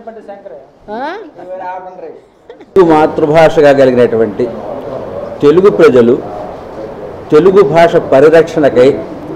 ఆ? తెలుగు మాతృభాషగా కలిగినటువంటి తెలుగు ప్రజలు తెలుగు భాష పరిరక్షణకై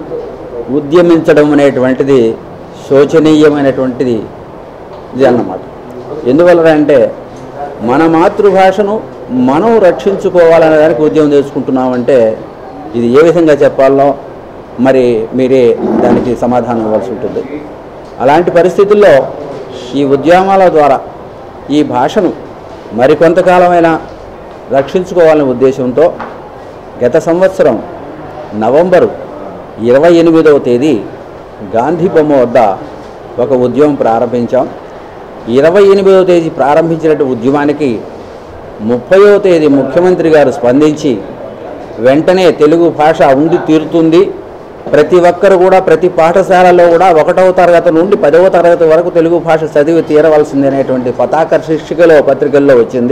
ఉద్యమించడం అనేటువంటిది శోచనీయమైనటువంటిది ఇది అన్నమాట ఎందువలన అంటే మన మాతృభాషను మనం రక్షించుకోవాలనే దానికి ఉద్యమం చేసుకుంటున్నామంటే ఇది ఏ విధంగా చెప్పాలో మరి మీరే దానికి సమాధానం ఇవ్వాల్సి ఉంటుంది అలాంటి పరిస్థితుల్లో ఈ ఉద్యమాల ద్వారా ఈ భాషను మరికొంతకాలమైనా రక్షించుకోవాలనే ఉద్దేశంతో గత సంవత్సరం నవంబరు ఇరవై ఎనిమిదవ తేదీ గాంధీ బొమ్మ వద్ద ఒక ఉద్యమం ప్రారంభించాం ఇరవై ఎనిమిదవ తేదీ ప్రారంభించినట్టు ఉద్యమానికి ముప్పయో తేదీ ముఖ్యమంత్రి గారు స్పందించి వెంటనే తెలుగు భాష ఉండి తీరుతుంది ప్రతి ఒక్కరు కూడా ప్రతి పాఠశాలలో కూడా ఒకటవ తరగతి నుండి పదవ తరగతి వరకు తెలుగు భాష చదివి తీరవలసింది అనేటువంటి పతాక శీర్షికలో పత్రికల్లో వచ్చింది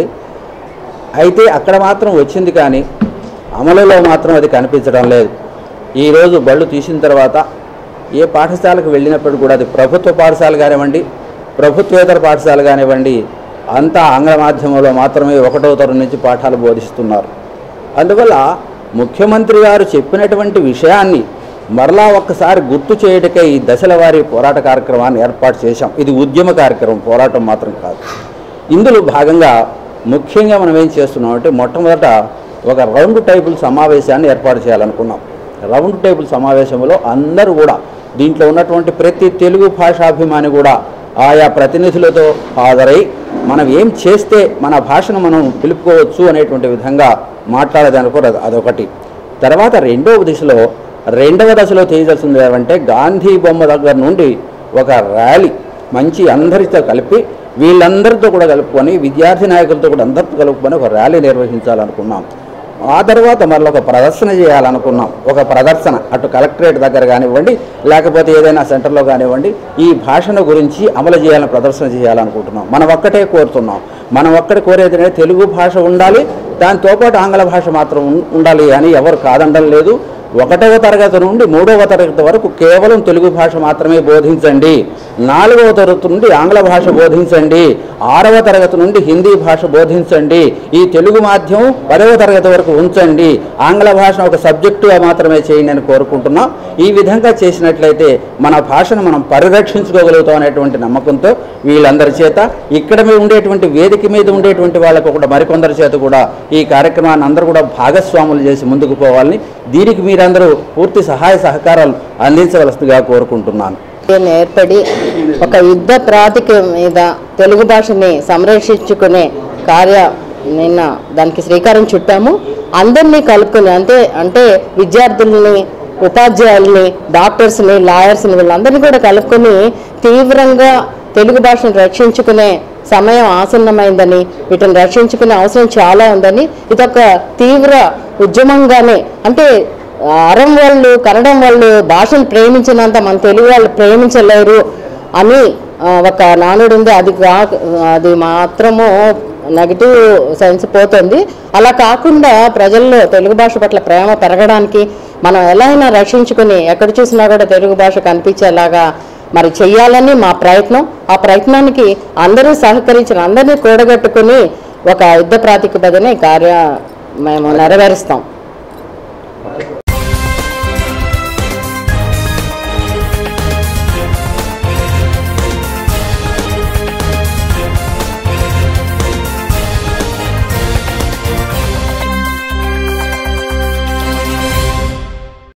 అయితే అక్కడ మాత్రం వచ్చింది కానీ అమలులో మాత్రం అది కనిపించడం లేదు ఈరోజు బళ్ళు తీసిన తర్వాత ఏ పాఠశాలకు వెళ్ళినప్పుడు కూడా అది ప్రభుత్వ పాఠశాల కానివ్వండి ప్రభుత్వేతర పాఠశాల కానివ్వండి అంతా ఆంగ్ల మాధ్యమంలో మాత్రమే ఒకటో తరం నుంచి పాఠాలు బోధిస్తున్నారు అందువల్ల ముఖ్యమంత్రి గారు చెప్పినటువంటి విషయాన్ని మరలా ఒక్కసారి గుర్తు చేయటకే ఈ దశల వారి పోరాట కార్యక్రమాన్ని ఏర్పాటు చేశాం ఇది ఉద్యమ కార్యక్రమం పోరాటం మాత్రం కాదు ఇందులో భాగంగా ముఖ్యంగా మనం ఏం చేస్తున్నాం అంటే మొట్టమొదట ఒక రౌండ్ టేబుల్ సమావేశాన్ని ఏర్పాటు చేయాలనుకున్నాం రౌండ్ టేబుల్ సమావేశంలో అందరూ కూడా దీంట్లో ఉన్నటువంటి ప్రతి తెలుగు భాషాభిమాని కూడా ఆయా ప్రతినిధులతో హాజరై మనం ఏం చేస్తే మన భాషను మనం పిలుపుకోవచ్చు అనేటువంటి విధంగా మాట్లాడేదానికి కూడా అదొకటి తర్వాత రెండవ దిశలో రెండవ దశలో చేయవలసింది ఏమంటే గాంధీ బొమ్మ దగ్గర నుండి ఒక ర్యాలీ మంచి అందరితో కలిపి వీళ్ళందరితో కూడా కలుపుకొని విద్యార్థి నాయకులతో కూడా అందరితో కలుపుకొని ఒక ర్యాలీ నిర్వహించాలనుకున్నాం ఆ తర్వాత మరలా ఒక ప్రదర్శన చేయాలనుకున్నాం ఒక ప్రదర్శన అటు కలెక్టరేట్ దగ్గర కానివ్వండి లేకపోతే ఏదైనా సెంటర్లో కానివ్వండి ఈ భాషను గురించి అమలు చేయాలని ప్రదర్శన చేయాలనుకుంటున్నాం మనం ఒక్కటే కోరుతున్నాం మనం ఒక్కటి కోరేది ఏంటంటే తెలుగు భాష ఉండాలి దాంతోపాటు ఆంగ్ల భాష మాత్రం ఉం- ఉండాలి అని ఎవరు కాదనడం లేదు ఒకటవ తరగతి నుండి మూడవ తరగతి వరకు కేవలం తెలుగు భాష మాత్రమే బోధించండి నాలుగవ తరగతి నుండి ఆంగ్ల భాష బోధించండి ఆరవ తరగతి నుండి హిందీ భాష బోధించండి ఈ తెలుగు మాధ్యమం పదవ తరగతి వరకు ఉంచండి ఆంగ్ల భాషను ఒక సబ్జెక్టుగా మాత్రమే చేయండి అని కోరుకుంటున్నాం ఈ విధంగా చేసినట్లయితే మన భాషను మనం పరిరక్షించుకోగలుగుతాం అనేటువంటి నమ్మకంతో వీళ్ళందరి చేత ఇక్కడ మీద ఉండేటువంటి వేదిక మీద ఉండేటువంటి వాళ్ళకు కూడా మరికొందరి చేత కూడా ఈ కార్యక్రమాన్ని అందరూ కూడా భాగస్వాములు చేసి ముందుకు పోవాలని దీనికి మీరందరూ పూర్తి సహాయ సహకారాలు అందించవలసిందిగా కోరుకుంటున్నాను దీన్ని ఏర్పడి ఒక యుద్ధ ప్రాతిక మీద తెలుగు భాషని సంరక్షించుకునే కార్య నిన్న దానికి శ్రీకారం చుట్టాము అందరినీ కలుపుకొని అంటే అంటే విద్యార్థుల్ని ఉపాధ్యాయుల్ని డాక్టర్స్ని లాయర్స్ని వీళ్ళందరినీ కూడా కలుపుకొని తీవ్రంగా తెలుగు భాషను రక్షించుకునే సమయం ఆసన్నమైందని వీటిని రక్షించుకునే అవసరం చాలా ఉందని ఇదొక తీవ్ర ఉద్యమంగానే అంటే అరం వాళ్ళు కన్నడం వాళ్ళు భాషను ప్రేమించినంత మన తెలుగు వాళ్ళు ప్రేమించలేరు అని ఆ, ఒక నానుడు ఉంది అది కా అది మాత్రము నెగిటివ్ సెన్స్ పోతుంది అలా కాకుండా ప్రజల్లో తెలుగు భాష పట్ల ప్రేమ పెరగడానికి మనం ఎలా అయినా రక్షించుకుని ఎక్కడ చూసినా కూడా తెలుగు భాష కనిపించేలాగా మరి చెయ్యాలని మా ప్రయత్నం ఆ ప్రయత్నానికి అందరూ సహకరించిన అందరినీ కూడగట్టుకుని ఒక యుద్ధ ప్రాతిపదికన ఈ కార్య మేము నెరవేరుస్తాం